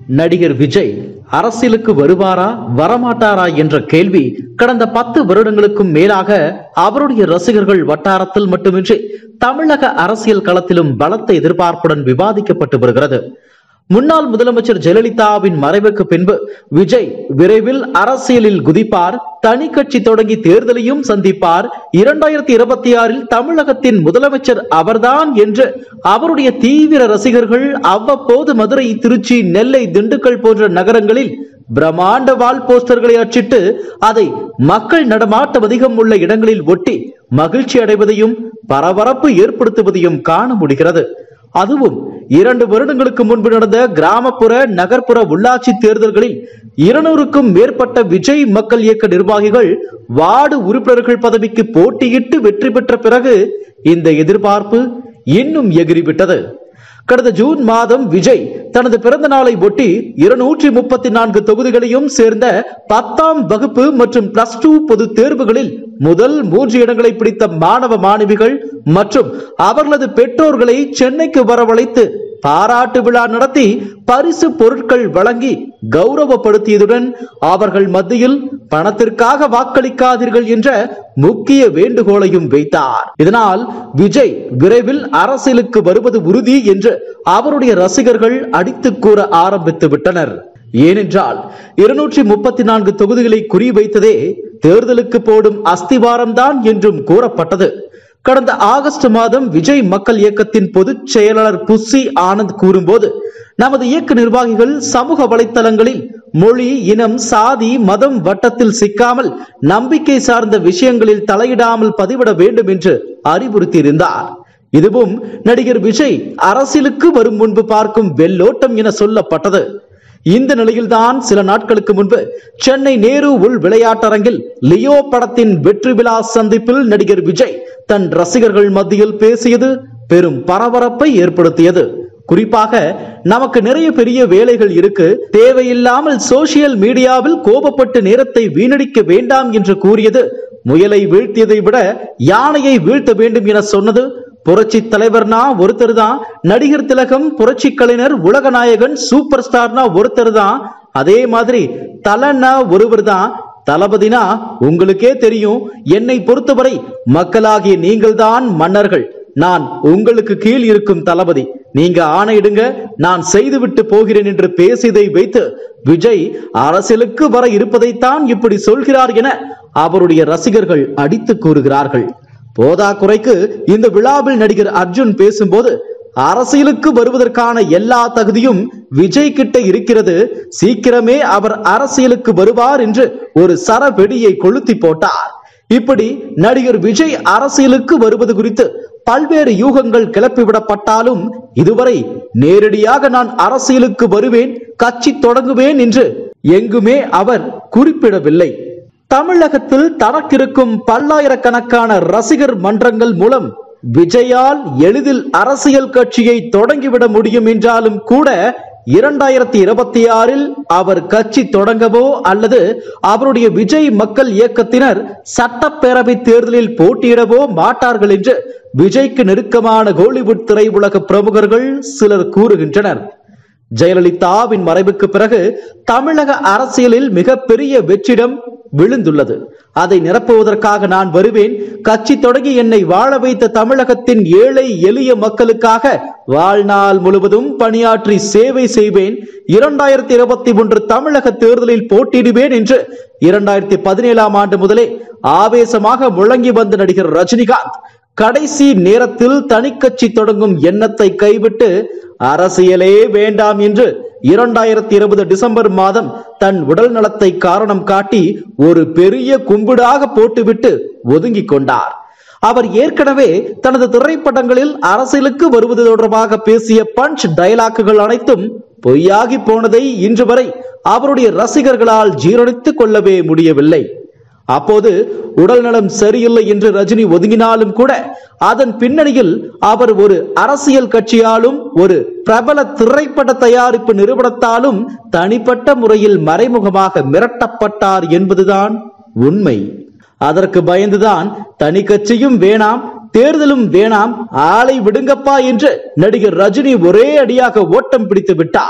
நடிகர் விஜய் அரசியலுக்கு வருவாரா வரமாட்டாரா என்ற கேள்வி கடந்த பத்து வருடங்களுக்கும் மேலாக அவருடைய ரசிகர்கள் வட்டாரத்தில் மட்டுமின்றி தமிழக அரசியல் களத்திலும் பலத்த எதிர்பார்ப்புடன் விவாதிக்கப்பட்டு வருகிறது முன்னாள் முதலமைச்சர் ஜெயலலிதாவின் மறைவுக்கு பின்பு விஜய் விரைவில் அரசியலில் குதிப்பார் தனி கட்சி தொடங்கி தேர்தலையும் சந்திப்பார் இரண்டாயிரத்தி இருபத்தி ஆறில் தமிழகத்தின் முதலமைச்சர் அவர்தான் என்று அவருடைய தீவிர ரசிகர்கள் அவ்வப்போது மதுரை திருச்சி நெல்லை திண்டுக்கல் போன்ற நகரங்களில் பிரம்மாண்ட வால் போஸ்டர்களை அச்சிட்டு அதை மக்கள் நடமாட்டம் அதிகம் உள்ள இடங்களில் ஒட்டி மகிழ்ச்சி அடைவதையும் பரபரப்பு ஏற்படுத்துவதையும் காண முடிகிறது அதுவும் இரண்டு வருடங்களுக்கு முன்பு நடந்த கிராமப்புற நகர்ப்புற உள்ளாட்சி தேர்தல்களில் இருநூறுக்கும் மேற்பட்ட விஜய் மக்கள் இயக்க நிர்வாகிகள் வார்டு உறுப்பினர்கள் பதவிக்கு போட்டியிட்டு வெற்றி பெற்ற பிறகு இந்த எதிர்பார்ப்பு இன்னும் எகிரிவிட்டது கடந்த ஜூன் மாதம் விஜய் தனது பிறந்த நாளை ஒட்டி இருநூற்றி முப்பத்தி நான்கு தொகுதிகளையும் சேர்ந்த பத்தாம் வகுப்பு மற்றும் பிளஸ் டூ பொது தேர்வுகளில் முதல் மூன்று இடங்களை பிடித்த மாணவ மாணவிகள் மற்றும் அவர்களது பெற்றோர்களை சென்னைக்கு வரவழைத்து பாராட்டு விழா நடத்தி பரிசு பொருட்கள் வழங்கி கௌரவப்படுத்தியதுடன் அவர்கள் மத்தியில் பணத்திற்காக வாக்களிக்காதீர்கள் என்ற முக்கிய வேண்டுகோளையும் வைத்தார் இதனால் விஜய் விரைவில் அரசியலுக்கு வருவது உறுதி என்று அவருடைய ரசிகர்கள் அடித்து கூற ஆரம்பித்து விட்டனர் ஏனென்றால் இருநூற்றி முப்பத்தி நான்கு தொகுதிகளை குறிவைத்ததே தேர்தலுக்கு போடும் அஸ்திவாரம்தான் என்றும் கூறப்பட்டது கடந்த ஆகஸ்ட் மாதம் விஜய் மக்கள் இயக்கத்தின் பொதுச் செயலாளர் புஸ்ஸி ஆனந்த் கூறும்போது நமது இயக்க நிர்வாகிகள் சமூக வலைத்தளங்களில் மொழி இனம் சாதி மதம் வட்டத்தில் சிக்காமல் நம்பிக்கை சார்ந்த விஷயங்களில் தலையிடாமல் பதிவிட வேண்டும் என்று அறிவுறுத்தியிருந்தார் இதுவும் நடிகர் விஜய் அரசியலுக்கு வரும் முன்பு பார்க்கும் வெள்ளோட்டம் என சொல்லப்பட்டது இந்த நிலையில்தான் சில நாட்களுக்கு முன்பு சென்னை நேரு உள் விளையாட்டரங்கில் லியோ படத்தின் வெற்றி விழா சந்திப்பில் நடிகர் விஜய் தன் ரசிகர்கள் மத்தியில் பேசியது பெரும் பரபரப்பை ஏற்படுத்தியது குறிப்பாக நமக்கு நிறைய பெரிய வேலைகள் இருக்கு தேவையில்லாமல் சோசியல் மீடியாவில் கோபப்பட்டு நேரத்தை வீணடிக்க வேண்டாம் என்று கூறியது முயலை வீழ்த்தியதை விட யானையை வீழ்த்த வேண்டும் என சொன்னது புரட்சி தலைவர்னா ஒருத்தர் தான் நடிகர் திலகம் புரட்சி கலைஞர் உலக நாயகன் சூப்பர் ஸ்டார்னா ஒருத்தர் தான் அதே மாதிரி தலன்னா ஒருவர் தான் தளபதினா உங்களுக்கே தெரியும் என்னை பொறுத்தவரை மக்களாகிய நீங்கள்தான் மன்னர்கள் நான் உங்களுக்கு கீழ் இருக்கும் தளபதி நீங்க ஆணையிடுங்க நான் செய்துவிட்டு போகிறேன் என்று பேசியதை வைத்து விஜய் அரசியலுக்கு வர இருப்பதைத்தான் இப்படி சொல்கிறார் என அவருடைய ரசிகர்கள் அடித்து கூறுகிறார்கள் போதா குறைக்கு இந்த விழாவில் நடிகர் அர்ஜுன் பேசும்போது அரசியலுக்கு வருவதற்கான எல்லா தகுதியும் விஜய் கிட்ட இருக்கிறது சீக்கிரமே அவர் அரசியலுக்கு வருவார் என்று ஒரு சரவெடியை கொளுத்தி போட்டார் இப்படி நடிகர் விஜய் அரசியலுக்கு வருவது குறித்து பல்வேறு யூகங்கள் கிளப்பிவிடப்பட்டாலும் இதுவரை நேரடியாக நான் அரசியலுக்கு வருவேன் கட்சி தொடங்குவேன் என்று எங்குமே அவர் குறிப்பிடவில்லை தமிழகத்தில் தனக்கிருக்கும் பல்லாயிரக்கணக்கான ரசிகர் மன்றங்கள் மூலம் விஜயால் எளிதில் அரசியல் கட்சியை தொடங்கிவிட முடியும் என்றாலும் கூட இரண்டாயிரத்தி இருபத்தி ஆறில் அவர் கட்சி தொடங்கவோ அல்லது அவருடைய விஜய் மக்கள் இயக்கத்தினர் சட்டப்பேரவை தேர்தலில் போட்டியிடவோ மாட்டார்கள் என்று விஜய்க்கு நெருக்கமான கோலிவுட் திரையுலக பிரமுகர்கள் சிலர் கூறுகின்றனர் ஜெயலலிதாவின் மறைவுக்கு பிறகு தமிழக அரசியலில் மிகப்பெரிய வெற்றிடம் விழுந்துள்ளது அதை நிரப்புவதற்காக நான் வருவேன் கட்சி தொடங்கி என்னை வாழ வைத்த தமிழகத்தின் ஏழை எளிய மக்களுக்காக வாழ்நாள் முழுவதும் பணியாற்றி சேவை செய்வேன் இரண்டாயிரத்தி இருபத்தி ஒன்று தமிழக தேர்தலில் போட்டியிடுவேன் என்று இரண்டாயிரத்தி பதினேழாம் ஆண்டு முதலே ஆவேசமாக முழங்கி வந்த நடிகர் ரஜினிகாந்த் கடைசி நேரத்தில் தனிக்கட்சி தொடங்கும் எண்ணத்தை கைவிட்டு அரசியலே வேண்டாம் என்று இரண்டாயிரத்தி இருபது டிசம்பர் மாதம் தன் உடல் நலத்தை காரணம் காட்டி ஒரு பெரிய கும்பிடாக போட்டுவிட்டு ஒதுங்கிக் கொண்டார் அவர் ஏற்கனவே தனது திரைப்படங்களில் அரசியலுக்கு வருவது தொடர்பாக பேசிய பஞ்ச் டயலாக்குகள் அனைத்தும் பொய்யாகி போனதை இன்று வரை அவருடைய ரசிகர்களால் ஜீரணித்துக் கொள்ளவே முடியவில்லை அப்போது உடல் நலம் சரியில்லை என்று ரஜினி ஒதுங்கினாலும் கூட அதன் பின்னணியில் அவர் ஒரு அரசியல் கட்சியாலும் ஒரு பிரபல திரைப்பட தயாரிப்பு நிறுவனத்தாலும் தனிப்பட்ட முறையில் மறைமுகமாக மிரட்டப்பட்டார் என்பதுதான் உண்மை அதற்கு பயந்துதான் தனி கட்சியும் வேணாம் தேர்தலும் வேணாம் ஆளை விடுங்கப்பா என்று நடிகர் ரஜினி ஒரே அடியாக ஓட்டம் பிடித்து விட்டார்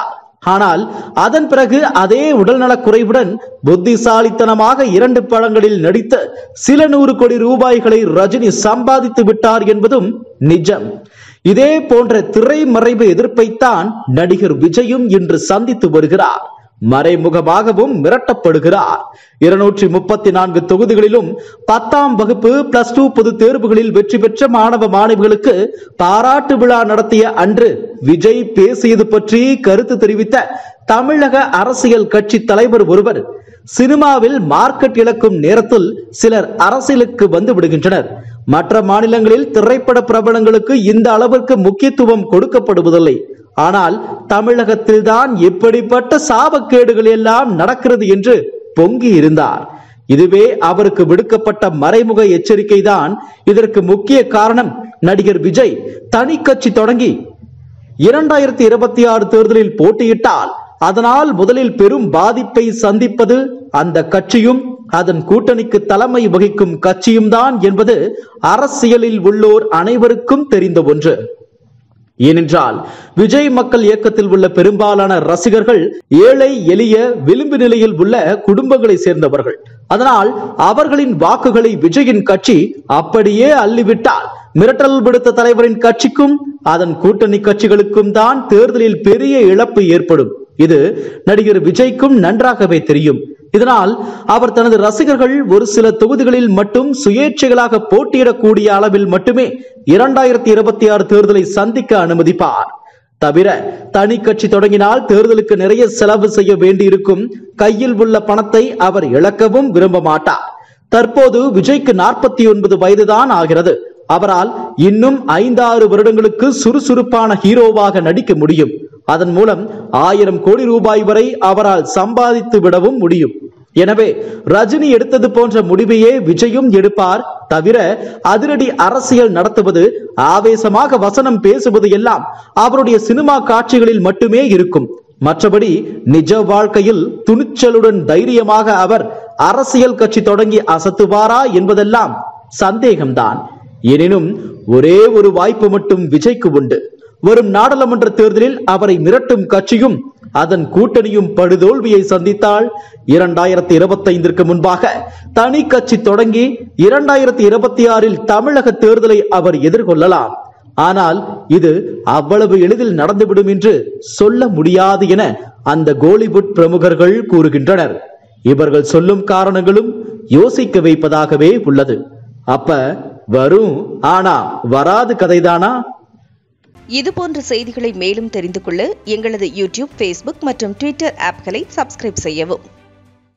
ஆனால் அதன் பிறகு அதே உடல்நலக் குறைவுடன் புத்திசாலித்தனமாக இரண்டு படங்களில் நடித்து சில நூறு கோடி ரூபாய்களை ரஜினி சம்பாதித்து விட்டார் என்பதும் நிஜம் இதே போன்ற திரைமறைவு எதிர்ப்பைத்தான் நடிகர் விஜயும் இன்று சந்தித்து வருகிறார் மறைமுகமாகவும் மிரட்டப்படுகிறார் இருநூற்றி முப்பத்தி நான்கு தொகுதிகளிலும் பத்தாம் வகுப்பு பிளஸ் டூ பொது தேர்வுகளில் வெற்றி பெற்ற மாணவ மாணவிகளுக்கு பாராட்டு விழா நடத்திய அன்று விஜய் பேசியது பற்றி கருத்து தெரிவித்த தமிழக அரசியல் கட்சி தலைவர் ஒருவர் சினிமாவில் மார்க்கெட் இழக்கும் நேரத்தில் சிலர் அரசியலுக்கு வந்து விடுகின்றனர் மற்ற மாநிலங்களில் திரைப்பட பிரபலங்களுக்கு இந்த அளவிற்கு முக்கியத்துவம் கொடுக்கப்படுவதில்லை ஆனால் தமிழகத்தில்தான் இப்படிப்பட்ட சாபக்கேடுகள் எல்லாம் நடக்கிறது என்று பொங்கி இருந்தார் இதுவே அவருக்கு விடுக்கப்பட்ட மறைமுக எச்சரிக்கை தான் இதற்கு முக்கிய காரணம் நடிகர் விஜய் தனி கட்சி தொடங்கி இரண்டாயிரத்தி இருபத்தி ஆறு தேர்தலில் போட்டியிட்டால் அதனால் முதலில் பெரும் பாதிப்பை சந்திப்பது அந்த கட்சியும் அதன் கூட்டணிக்கு தலைமை வகிக்கும் கட்சியும் தான் என்பது அரசியலில் உள்ளோர் அனைவருக்கும் தெரிந்த ஒன்று ஏனென்றால் விஜய் மக்கள் இயக்கத்தில் உள்ள பெரும்பாலான ரசிகர்கள் ஏழை எளிய விளிம்பு நிலையில் உள்ள குடும்பங்களை சேர்ந்தவர்கள் அதனால் அவர்களின் வாக்குகளை விஜயின் கட்சி அப்படியே அள்ளிவிட்டால் மிரட்டல் விடுத்த தலைவரின் கட்சிக்கும் அதன் கூட்டணி கட்சிகளுக்கும் தான் தேர்தலில் பெரிய இழப்பு ஏற்படும் இது நடிகர் விஜய்க்கும் நன்றாகவே தெரியும் இதனால் அவர் தனது ரசிகர்கள் ஒரு சில தொகுதிகளில் மட்டும் சுயேட்சைகளாக போட்டியிடக்கூடிய அளவில் மட்டுமே இரண்டாயிரத்தி இருபத்தி ஆறு தேர்தலை சந்திக்க அனுமதிப்பார் தவிர தனி கட்சி தொடங்கினால் தேர்தலுக்கு நிறைய செலவு செய்ய வேண்டியிருக்கும் கையில் உள்ள பணத்தை அவர் இழக்கவும் விரும்ப மாட்டார் தற்போது விஜய்க்கு நாற்பத்தி ஒன்பது வயதுதான் ஆகிறது அவரால் இன்னும் ஐந்தாறு வருடங்களுக்கு சுறுசுறுப்பான ஹீரோவாக நடிக்க முடியும் அதன் மூலம் ஆயிரம் கோடி ரூபாய் வரை அவரால் சம்பாதித்து விடவும் முடியும் எனவே ரஜினி எடுத்தது போன்ற முடிவையே விஜயும் எடுப்பார் தவிர அதிரடி அரசியல் நடத்துவது ஆவேசமாக வசனம் பேசுவது எல்லாம் அவருடைய சினிமா காட்சிகளில் மட்டுமே இருக்கும் மற்றபடி நிஜ வாழ்க்கையில் துணிச்சலுடன் தைரியமாக அவர் அரசியல் கட்சி தொடங்கி அசத்துவாரா என்பதெல்லாம் சந்தேகம்தான் எனினும் ஒரே ஒரு வாய்ப்பு மட்டும் விஜய்க்கு உண்டு வரும் நாடாளுமன்ற தேர்தலில் அவரை மிரட்டும் கட்சியும் அதன் கூட்டணியும் படுதோல்வியை சந்தித்தால் இரண்டாயிரத்தி இருபத்தி ஐந்திற்கு முன்பாக தனி கட்சி தொடங்கி இரண்டாயிரத்தி இருபத்தி ஆறில் தமிழக தேர்தலை அவர் எதிர்கொள்ளலாம் ஆனால் இது அவ்வளவு எளிதில் நடந்துவிடும் என்று சொல்ல முடியாது என அந்த கோலிவுட் பிரமுகர்கள் கூறுகின்றனர் இவர்கள் சொல்லும் காரணங்களும் யோசிக்க வைப்பதாகவே உள்ளது அப்ப வரும் ஆனா வராது கதைதானா இது போன்ற செய்திகளை மேலும் தெரிந்து கொள்ள எங்களது யூடியூப் ஃபேஸ்புக் மற்றும் ட்விட்டர் ஆப்களை சப்ஸ்கிரைப் செய்யவும்